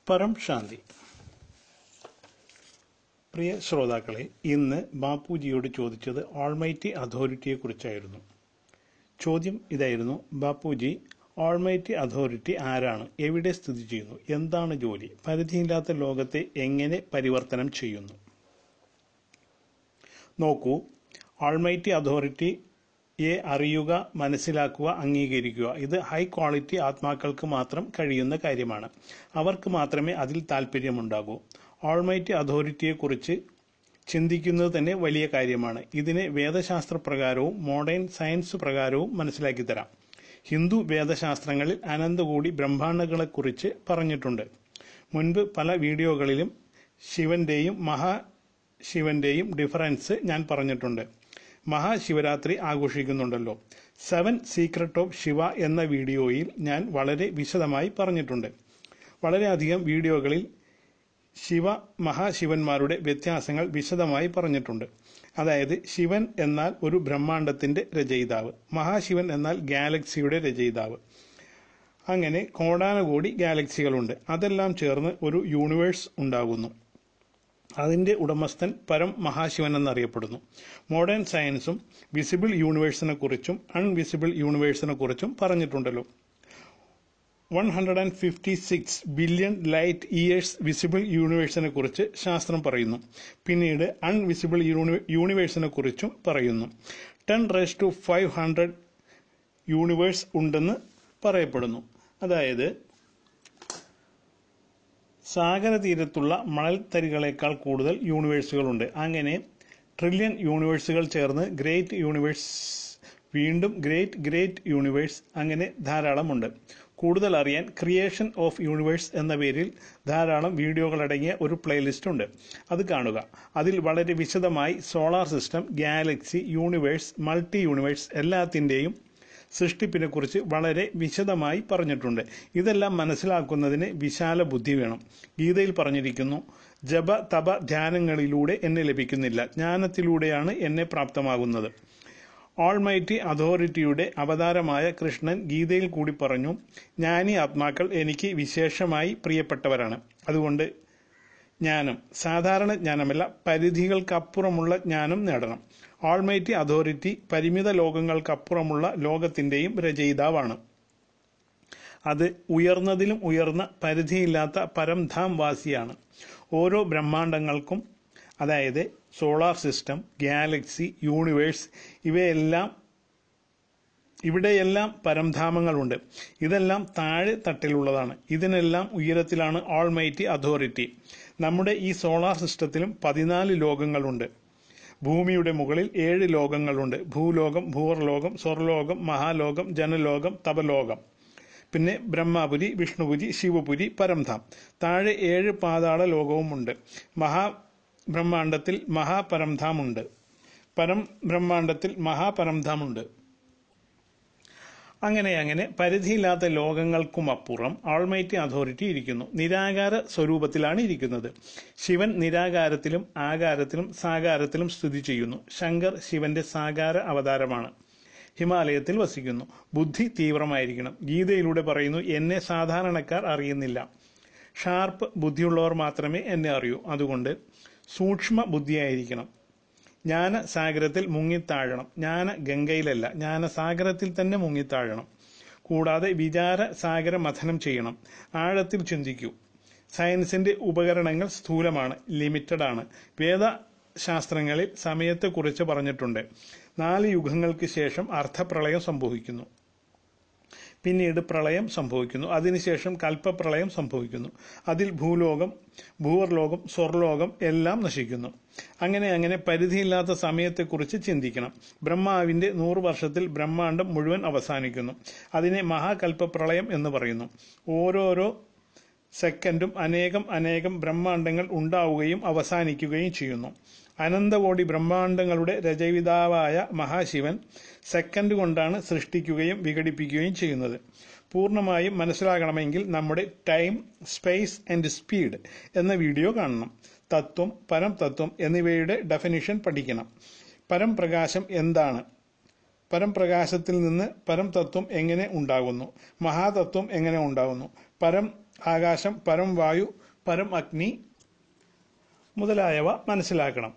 പരം ശാന്തി പ്രിയ ശ്രോതാക്കളെ ഇന്ന് ബാപ്പുജിയോട് ചോദിച്ചത് ഓൾമൈറ്റി അതോറിറ്റിയെ കുറിച്ചായിരുന്നു ചോദ്യം ഇതായിരുന്നു ബാപ്പുജി ഓൾമൈറ്റി അതോറിറ്റി ആരാണ് എവിടെ സ്ഥിതി ചെയ്യുന്നു എന്താണ് ജോലി പരിധിയില്ലാത്ത ലോകത്തെ എങ്ങനെ പരിവർത്തനം ചെയ്യുന്നു നോക്കൂ ഓൾമൈറ്റി അതോറിറ്റിയെ അറിയുക മനസ്സിലാക്കുക അംഗീകരിക്കുക ഇത് ഹൈ ക്വാളിറ്റി ആത്മാക്കൾക്ക് മാത്രം കഴിയുന്ന കാര്യമാണ് അവർക്ക് മാത്രമേ അതിൽ താല്പര്യമുണ്ടാകൂ ഓൾമൈറ്റി അതോറിറ്റിയെക്കുറിച്ച് ചിന്തിക്കുന്നത് തന്നെ വലിയ കാര്യമാണ് ഇതിനെ വേദശാസ്ത്ര പ്രകാരവും മോഡേൺ സയൻസ് പ്രകാരവും മനസ്സിലാക്കി തരാം ഹിന്ദു വേദശാസ്ത്രങ്ങളിൽ അനന്തകൂടി ബ്രഹ്മാണ്ടങ്ങളെക്കുറിച്ച് പറഞ്ഞിട്ടുണ്ട് മുൻപ് പല വീഡിയോകളിലും ശിവന്റെയും മഹാശിവന്റെയും ഡിഫറൻസ് ഞാൻ പറഞ്ഞിട്ടുണ്ട് മഹാശിവരാത്രി ആഘോഷിക്കുന്നുണ്ടല്ലോ സെവൻ സീക്രട്ട് ഓഫ് ശിവ എന്ന വീഡിയോയിൽ ഞാൻ വളരെ വിശദമായി പറഞ്ഞിട്ടുണ്ട് വളരെയധികം വീഡിയോകളിൽ ശിവ മഹാശിവന്മാരുടെ വ്യത്യാസങ്ങൾ വിശദമായി പറഞ്ഞിട്ടുണ്ട് അതായത് ശിവൻ എന്നാൽ ഒരു ബ്രഹ്മാണ്ടത്തിന്റെ രചയിതാവ് മഹാശിവൻ എന്നാൽ ഗാലക്സിയുടെ രചയിതാവ് അങ്ങനെ കോടാനകോടി ഗാലക്സികളുണ്ട് അതെല്ലാം ചേർന്ന് ഒരു യൂണിവേഴ്സ് ഉണ്ടാകുന്നു അതിന്റെ ഉടമസ്ഥൻ പരം മഹാശിവൻ എന്നറിയപ്പെടുന്നു മോഡേൺ സയൻസും വിസിബിൾ യൂണിവേഴ്സിനെ കുറിച്ചും അൺവിസിബിൾ യൂണിവേഴ്സിനെ കുറിച്ചും പറഞ്ഞിട്ടുണ്ടല്ലോ one hundred and fifty six billion light years visible യൂണിവേഴ്സിനെ കുറിച്ച് ശാസ്ത്രം പറയുന്നു പിന്നീട് അൺവിസിബിൾ യൂണിവേഴ്സിനെ കുറിച്ചും പറയുന്നു ten raise to five hundred universe ഉണ്ടെന്ന് പറയപ്പെടുന്നു അതായത് സാഗരതീരത്തുള്ള മണൽത്തരികളേക്കാൾ കൂടുതൽ യൂണിവേഴ്സുകളുണ്ട് അങ്ങനെ ട്രില്യൺ യൂണിവേഴ്സുകൾ ചേർന്ന് ഗ്രേറ്റ് യൂണിവേഴ്സ് വീണ്ടും ഗ്രേറ്റ് ഗ്രേറ്റ് യൂണിവേഴ്സ് അങ്ങനെ ധാരാളമുണ്ട് കൂടുതൽ അറിയാൻ ക്രിയേഷൻ ഓഫ് യൂണിവേഴ്സ് എന്ന പേരിൽ ധാരാളം വീഡിയോകളടങ്ങിയ ഒരു പ്ലേലിസ്റ്റ് ഉണ്ട് അത് കാണുക അതിൽ വളരെ വിശദമായി solar system galaxy universe multi universe എല്ലാത്തിൻ്റെയും സൃഷ്ടിപ്പിനെ കുറിച്ച് വളരെ വിശദമായി പറഞ്ഞിട്ടുണ്ട് ഇതെല്ലാം മനസ്സിലാക്കുന്നതിന് വിശാല ബുദ്ധി വേണം ഗീതയിൽ പറഞ്ഞിരിക്കുന്നു ജപ തപ ധ്യാനങ്ങളിലൂടെ എന്നെ ലഭിക്കുന്നില്ല ജ്ഞാനത്തിലൂടെയാണ് എന്നെ പ്രാപ്തമാകുന്നത് ഓൾമൈറ്റി അതോറിറ്റിയുടെ അവതാരമായ കൃഷ്ണൻ ഗീതയിൽ കൂടി പറഞ്ഞു ജ്ഞാനി ആത്മാക്കൾ എനിക്ക് വിശേഷമായി പ്രിയപ്പെട്ടവരാണ് അതുകൊണ്ട് ജ്ഞാനം സാധാരണ ജ്ഞാനമല്ല പരിധികൾക്കപ്പുറമുള്ള ജ്ഞാനം നേടണം ഓൾമൈറ്റി അതോറിറ്റി പരിമിത ലോകങ്ങൾക്കപ്പുറമുള്ള ലോകത്തിന്റെയും രചയിതാവാണ് അത് ഉയർന്നതിലും ഉയർന്ന പരിധിയില്ലാത്ത പരംധാം വാസിയാണ് ഓരോ ബ്രഹ്മാണ്ടങ്ങൾക്കും അതായത് സോളാർ സിസ്റ്റം ഗാലക്സി യൂണിവേഴ്സ് ഇവയെല്ലാം ഇവിടെയെല്ലാം പരംധാമങ്ങളുണ്ട് ഇതെല്ലാം താഴെ തട്ടിലുള്ളതാണ് ഇതിനെല്ലാം ഉയരത്തിലാണ് ഓൾമൈറ്റി അതോറിറ്റി നമ്മുടെ ഈ സോളാർ സിസ്റ്റത്തിലും പതിനാല് ലോകങ്ങളുണ്ട് ഭൂമിയുടെ മുകളിൽ ഏഴ് ലോകങ്ങളുണ്ട് ഭൂലോകം ഭൂവർലോകം സ്വർലോകം മഹാലോകം ജനലോകം തപലോകം പിന്നെ ബ്രഹ്മാപുരി വിഷ്ണുപുരി ശിവപുരി പരംധാം താഴെ ഏഴ് പാതാള ലോകവുമുണ്ട് മഹാ ബ്രഹ്മാണ്ടത്തിൽ മഹാപരംധാമുണ്ട് പരം ബ്രഹ്മാണ്ടത്തിൽ മഹാപരംധാമുണ്ട് അങ്ങനെ അങ്ങനെ പരിധിയില്ലാത്ത ലോകങ്ങൾക്കുമപ്പുറം ആൾമൈറ്റി അതോറിറ്റി ഇരിക്കുന്നു നിരാകാര സ്വരൂപത്തിലാണ് ഇരിക്കുന്നത് ശിവൻ നിരാകാരത്തിലും ആകാരത്തിലും സാകാരത്തിലും സ്ഥിതി ചെയ്യുന്നു ശങ്കർ ശിവന്റെ സാകാര അവതാരമാണ് ഹിമാലയത്തിൽ വസിക്കുന്നു ബുദ്ധി തീവ്രമായിരിക്കണം ഗീതയിലൂടെ പറയുന്നു എന്നെ സാധാരണക്കാർ അറിയുന്നില്ല ഷാർപ്പ് ബുദ്ധിയുള്ളവർ മാത്രമേ എന്നെ അറിയൂ അതുകൊണ്ട് സൂക്ഷ്മ ബുദ്ധിയായിരിക്കണം ജ്ഞാന സാഗരത്തിൽ മുങ്ങിത്താഴണം ജ്ഞാന ഗംഗയിലല്ല ജ്ഞാന സാഗരത്തിൽ തന്നെ മുങ്ങിത്താഴണം കൂടാതെ വിചാര സാഗര മഥനം ചെയ്യണം ആഴത്തിൽ ചിന്തിക്കൂ സയൻസിന്റെ ഉപകരണങ്ങൾ സ്ഥൂലമാണ് ലിമിറ്റഡ് ആണ് വേദശാസ്ത്രങ്ങളിൽ സമയത്തെക്കുറിച്ച് പറഞ്ഞിട്ടുണ്ട് നാല് യുഗങ്ങൾക്ക് ശേഷം അർദ്ധപ്രളയം സംഭവിക്കുന്നു പിന്നീട് പ്രളയം സംഭവിക്കുന്നു അതിനുശേഷം കൽപ്പപ്രളയം സംഭവിക്കുന്നു അതിൽ ഭൂലോകം ഭൂവർലോകം സ്വർലോകം എല്ലാം നശിക്കുന്നു അങ്ങനെ അങ്ങനെ പരിധിയില്ലാത്ത സമയത്തെക്കുറിച്ച് ചിന്തിക്കണം ബ്രഹ്മാവിന്റെ നൂറ് വർഷത്തിൽ ബ്രഹ്മാണ്ടം മുഴുവൻ അവസാനിക്കുന്നു അതിനെ മഹാകൽപ്പപ്രളയം എന്ന് പറയുന്നു ഓരോരോ സെക്കൻഡും അനേകം അനേകം ബ്രഹ്മാണ്ടങ്ങൾ ഉണ്ടാവുകയും അവസാനിക്കുകയും ചെയ്യുന്നു അനന്തകോടി ബ്രഹ്മാണ്ടങ്ങളുടെ രചയിതാവായ മഹാശിവൻ സെക്കൻഡ് കൊണ്ടാണ് സൃഷ്ടിക്കുകയും വിഘടിപ്പിക്കുകയും ചെയ്യുന്നത് പൂർണ്ണമായും മനസ്സിലാകണമെങ്കിൽ നമ്മുടെ ടൈം സ്പേസ് ആൻഡ് സ്പീഡ് എന്ന വീഡിയോ കാണണം തത്വം പരം തത്വം എന്നിവയുടെ ഡെഫിനിഷൻ പഠിക്കണം പരം പ്രകാശം എന്താണ് പരംപ്രകാശത്തിൽ നിന്ന് പരം തത്വം എങ്ങനെ ഉണ്ടാകുന്നു മഹാതത്വം എങ്ങനെ ഉണ്ടാകുന്നു പരം ആകാശം പരം വായു പരം അഗ്നി മുതലായവ മനസ്സിലാക്കണം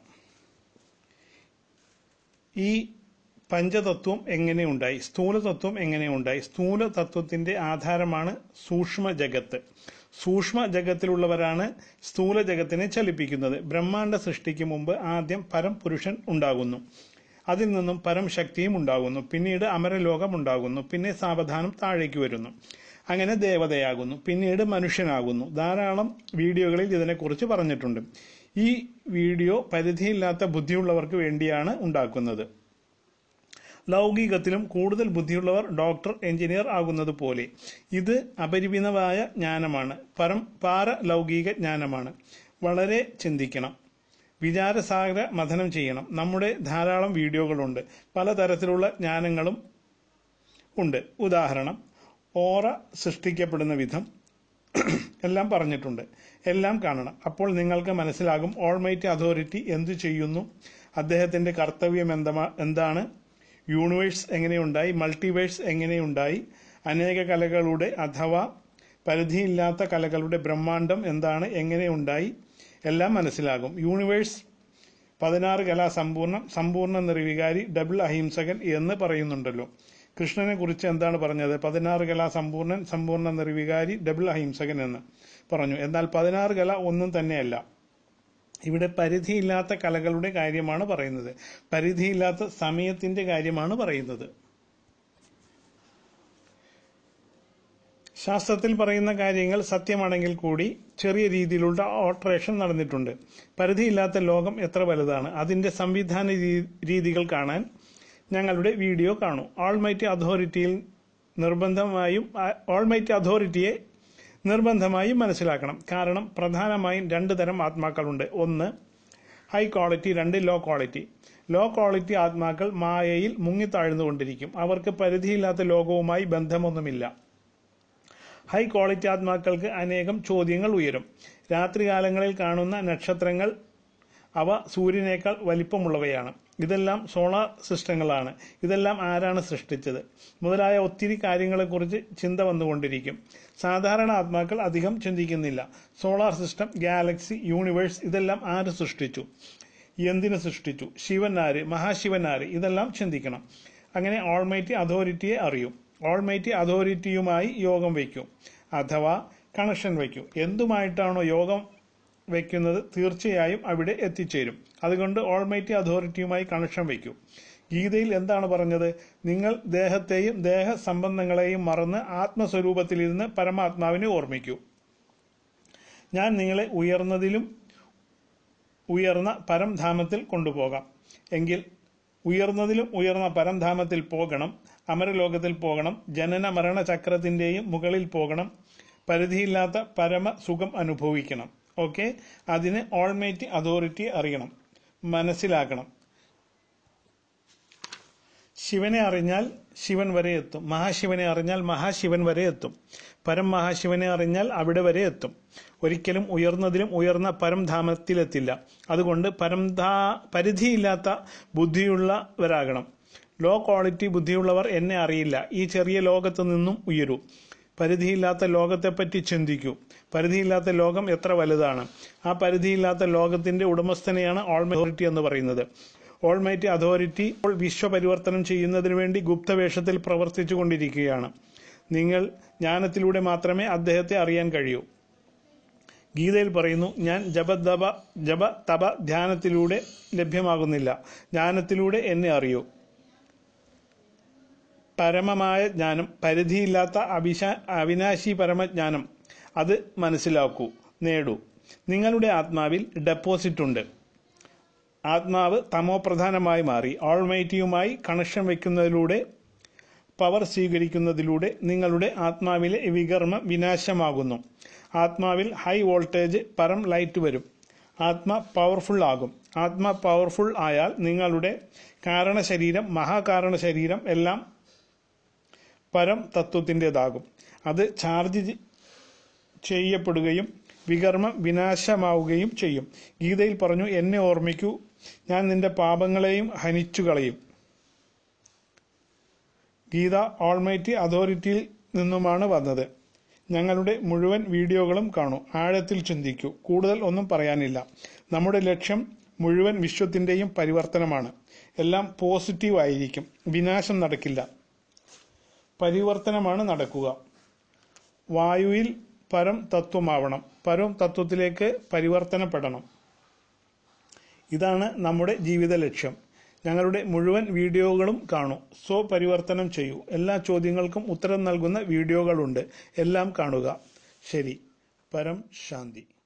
ഈ പഞ്ചതത്വം എങ്ങനെയുണ്ടായി സ്ഥൂലതത്വം എങ്ങനെയുണ്ടായി സ്ഥൂല തത്വത്തിന്റെ ആധാരമാണ് സൂക്ഷ്മ ജഗത്ത് സൂക്ഷ്മ ജഗത്തിലുള്ളവരാണ് സ്ഥൂല ജഗത്തിനെ ചലിപ്പിക്കുന്നത് ബ്രഹ്മാണ്ട സൃഷ്ടിക്ക് മുമ്പ് ആദ്യം പരം പുരുഷൻ ഉണ്ടാകുന്നു അതിൽ നിന്നും പരം ശക്തിയും ഉണ്ടാകുന്നു പിന്നീട് അമരലോകം ഉണ്ടാകുന്നു പിന്നെ സാവധാനം താഴേക്ക് വരുന്നു അങ്ങനെ ദേവതയാകുന്നു പിന്നീട് മനുഷ്യനാകുന്നു ധാരാളം വീഡിയോകളിൽ ഇതിനെക്കുറിച്ച് പറഞ്ഞിട്ടുണ്ട് ഈ വീഡിയോ പരിധിയില്ലാത്ത ബുദ്ധിയുള്ളവർക്ക് വേണ്ടിയാണ് ഉണ്ടാക്കുന്നത് ലൗകികത്തിലും കൂടുതൽ ബുദ്ധിയുള്ളവർ ഡോക്ടർ എഞ്ചിനീയർ ആകുന്നത് പോലെ ഇത് അപരിമിതമായ ജ്ഞാനമാണ് പരം പാരലൗകിക ജ്ഞാനമാണ് വളരെ ചിന്തിക്കണം വിചാരസാഗര മഥനം ചെയ്യണം നമ്മുടെ ധാരാളം വീഡിയോകളുണ്ട് പലതരത്തിലുള്ള ജ്ഞാനങ്ങളും ഉണ്ട് ഉദാഹരണം ഓറ സൃഷ്ടിക്കപ്പെടുന്ന വിധം എല്ലാം പറഞ്ഞിട്ടുണ്ട് എല്ലാം കാണണം അപ്പോൾ നിങ്ങൾക്ക് മനസ്സിലാകും ഓൾമൈറ്റ് അതോറിറ്റി എന്തു ചെയ്യുന്നു അദ്ദേഹത്തിന്റെ കർത്തവ്യം എന്താ- എന്താണ് യൂണിവേഴ്സ് എങ്ങനെയുണ്ടായി മൾട്ടിവേഴ്സ് എങ്ങനെയുണ്ടായി അനേക കലകളുടെ അഥവാ പരിധിയില്ലാത്ത കലകളുടെ ബ്രഹ്മാണ്ടം എന്താണ് എങ്ങനെയുണ്ടായി എല്ലാം മനസ്സിലാകും യൂണിവേഴ്സ് പതിനാറ് കലാ സമ്പൂർണ്ണം സമ്പൂർണ്ണ നിർവികാരി ഡബിൾ അഹിംസകൻ എന്ന് പറയുന്നുണ്ടല്ലോ കൃഷ്ണനെ കുറിച്ച് എന്താണ് പറഞ്ഞത് പതിനാറ് കലാ സമ്പൂർണ്ണൻ സമ്പൂർണ്ണ നിർവികാരി ഡബിൾ അഹിംസകൻ എന്ന് പറഞ്ഞു എന്നാൽ പതിനാറ് കല ഒന്നും തന്നെയല്ല ഇവിടെ പരിധിയില്ലാത്ത കലകളുടെ കാര്യമാണ് പറയുന്നത് പരിധിയില്ലാത്ത സമയത്തിന്റെ കാര്യമാണ് പറയുന്നത് ശാസ്ത്രത്തിൽ പറയുന്ന കാര്യങ്ങൾ സത്യമാണെങ്കിൽ കൂടി ചെറിയ രീതിയിലുള്ള ഓൾട്ടറേഷൻ നടന്നിട്ടുണ്ട് പരിധിയില്ലാത്ത ലോകം എത്ര വലുതാണ് അതിന്റെ സംവിധാന രീ- രീതികൾ കാണാൻ ഞങ്ങളുടെ വീഡിയോ കാണൂ ഓൾമൈറ്റി അതോറിറ്റിയിൽ നിർബന്ധമായും ഓൾമൈറ്റി അതോറിറ്റിയെ നിർബന്ധമായും മനസ്സിലാക്കണം കാരണം പ്രധാനമായും രണ്ട് തരം ആത്മാക്കളുണ്ട് ഒന്ന് ഹൈ ക്വാളിറ്റി രണ്ട് ലോ ക്വാളിറ്റി ലോ ക്വാളിറ്റി ആത്മാക്കൾ മായയിൽ മുങ്ങിത്താഴ്ന്നുകൊണ്ടിരിക്കും അവർക്ക് പരിധിയില്ലാത്ത ലോകവുമായി ബന്ധമൊന്നുമില്ല ഹൈ ക്വാളിറ്റി ആത്മാക്കൾക്ക് അനേകം ചോദ്യങ്ങൾ ഉയരും രാത്രികാലങ്ങളിൽ കാണുന്ന നക്ഷത്രങ്ങൾ അവ സൂര്യനേക്കാൾ വലിപ്പമുള്ളവയാണ് ഇതെല്ലാം സോളാർ സിസ്റ്റങ്ങളാണ് ഇതെല്ലാം ആരാണ് സൃഷ്ടിച്ചത് മുതലായ ഒത്തിരി കാര്യങ്ങളെക്കുറിച്ച് ചിന്ത വന്നുകൊണ്ടിരിക്കും സാധാരണ ആത്മാക്കൾ അധികം ചിന്തിക്കുന്നില്ല സോളാർ സിസ്റ്റം ഗാലക്സി യൂണിവേഴ്സ് ഇതെല്ലാം ആര് സൃഷ്ടിച്ചു എന്തിനു സൃഷ്ടിച്ചു ശിവൻ ആര് മഹാശിവൻ ആര് ഇതെല്ലാം ചിന്തിക്കണം അങ്ങനെ ഓൾമൈറ്റി അതോറിറ്റിയെ അറിയും ഓൾമൈറ്റി അതോറിറ്റിയുമായി യോഗം വയ്ക്കും അഥവാ കണക്ഷൻ വയ്ക്കും എന്തുമായിട്ടാണോ യോഗം വയ്ക്കുന്നത് തീർച്ചയായും അവിടെ എത്തിച്ചേരും അതുകൊണ്ട് ഓൾമൈറ്റി അതോറിറ്റിയുമായി കണക്ഷൻ വയ്ക്കും ഗീതയിൽ എന്താണ് പറഞ്ഞത് നിങ്ങൾ ദേഹത്തെയും ദേഹ സംബന്ധങ്ങളെയും മറന്ന് ആത്മസ്വരൂപത്തിലിരുന്ന് പരമാത്മാവിനെ ഓർമ്മിക്കൂ ഞാൻ നിങ്ങളെ ഉയർന്നതിലും ഉയർന്ന പരംധാമത്തിൽ കൊണ്ടുപോകാം എങ്കിൽ ഉയർന്നതിലും ഉയർന്ന പരംധാമത്തിൽ പോകണം അമരലോകത്തിൽ പോകണം ജനന മരണ ചക്രത്തിന്റെയും മുകളിൽ പോകണം പരിധിയില്ലാത്ത പരമ സുഖം അനുഭവിക്കണം ഓക്കെ അതിന് ഓൾമേറ്റ് അതോറിറ്റി അറിയണം മനസ്സിലാക്കണം ശിവനെ അറിഞ്ഞാൽ ശിവൻ വരെ എത്തും മഹാശിവനെ അറിഞ്ഞാൽ മഹാശിവൻ വരെ എത്തും പരം മഹാശിവനെ അറിഞ്ഞാൽ അവിടെ വരെ എത്തും ഒരിക്കലും ഉയർന്നതിലും ഉയർന്ന പരംധാമത്തിലെത്തില്ല അതുകൊണ്ട് പരംധാ പരിധിയില്ലാത്ത ബുദ്ധിയുള്ളവരാകണം ലോ ക്വാളിറ്റി ബുദ്ധിയുള്ളവർ എന്നെ അറിയില്ല ഈ ചെറിയ ലോകത്ത് നിന്നും ഉയരൂ പരിധിയില്ലാത്ത ലോകത്തെപ്പറ്റി ചിന്തിക്കൂ പരിധിയില്ലാത്ത ലോകം എത്ര വലുതാണ് ആ പരിധിയില്ലാത്ത ലോകത്തിന്റെ ഉടമസ്ഥനെയാണ് ഓൾമൈറ്റി എന്ന് പറയുന്നത് ഓൾമൈറ്റി അതോറിറ്റി ഇപ്പോൾ വിശ്വപരിവർത്തനം ചെയ്യുന്നതിന് വേണ്ടി ഗുപ്തവേഷത്തിൽ പ്രവർത്തിച്ചു കൊണ്ടിരിക്കുകയാണ് നിങ്ങൾ ജ്ഞാനത്തിലൂടെ മാത്രമേ അദ്ദേഹത്തെ അറിയാൻ കഴിയൂ ഗീതയിൽ പറയുന്നു ഞാൻ ജപതപ ജപ തപ ധ്യാനത്തിലൂടെ ലഭ്യമാകുന്നില്ല ജ്ഞാനത്തിലൂടെ എന്നെ അറിയൂ പരമമായ ജ്ഞാനം പരിധിയില്ലാത്ത അഭിശ അവിനാശി പരമജ്ഞാനം അത് മനസ്സിലാക്കൂ നേടൂ നിങ്ങളുടെ ആത്മാവിൽ ഡെപ്പോസിറ്റ് ഉണ്ട് ആത്മാവ് തമോപ്രധാനമായി മാറി ഓൾമൈറ്റിയുമായി കണക്ഷൻ വയ്ക്കുന്നതിലൂടെ പവർ സ്വീകരിക്കുന്നതിലൂടെ നിങ്ങളുടെ ആത്മാവിലെ വികർമ്മം വിനാശമാകുന്നു ആത്മാവിൽ ഹൈ വോൾട്ടേജ് പരം ലൈറ്റ് വരും ആത്മ പവർഫുൾ ആകും ആത്മ പവർഫുൾ ആയാൽ നിങ്ങളുടെ കാരണ ശരീരം മഹാകാരണ ശരീരം എല്ലാം പരം തത്വത്തിൻ്റെതാകും അത് ചാർജ് ചെയ്യപ്പെടുകയും വികർമ്മം വിനാശമാവുകയും ചെയ്യും ഗീതയിൽ പറഞ്ഞു എന്നെ ഓർമ്മിക്കൂ ഞാൻ നിന്റെ പാപങ്ങളെയും ഹനിച്ചു കളയും ഗീത ഓൾമൈറ്റി അതോറിറ്റിയിൽ നിന്നുമാണ് വന്നത് ഞങ്ങളുടെ മുഴുവൻ വീഡിയോകളും കാണൂ ആഴത്തിൽ ചിന്തിക്കൂ കൂടുതൽ ഒന്നും പറയാനില്ല നമ്മുടെ ലക്ഷ്യം മുഴുവൻ വിശ്വത്തിന്റെയും പരിവർത്തനമാണ് എല്ലാം പോസിറ്റീവ് ആയിരിക്കും വിനാശം നടക്കില്ല പരിവർത്തനമാണ് നടക്കുക വായുവിൽ പരം തത്വമാവണം പരം തത്വത്തിലേക്ക് പരിവർത്തനപ്പെടണം ഇതാണ് നമ്മുടെ ജീവിത ലക്ഷ്യം ഞങ്ങളുടെ മുഴുവൻ വീഡിയോകളും കാണൂ സ്വപരിവർത്തനം ചെയ്യൂ എല്ലാ ചോദ്യങ്ങൾക്കും ഉത്തരം നൽകുന്ന വീഡിയോകളുണ്ട് എല്ലാം കാണുക ശരി പരം ശാന്തി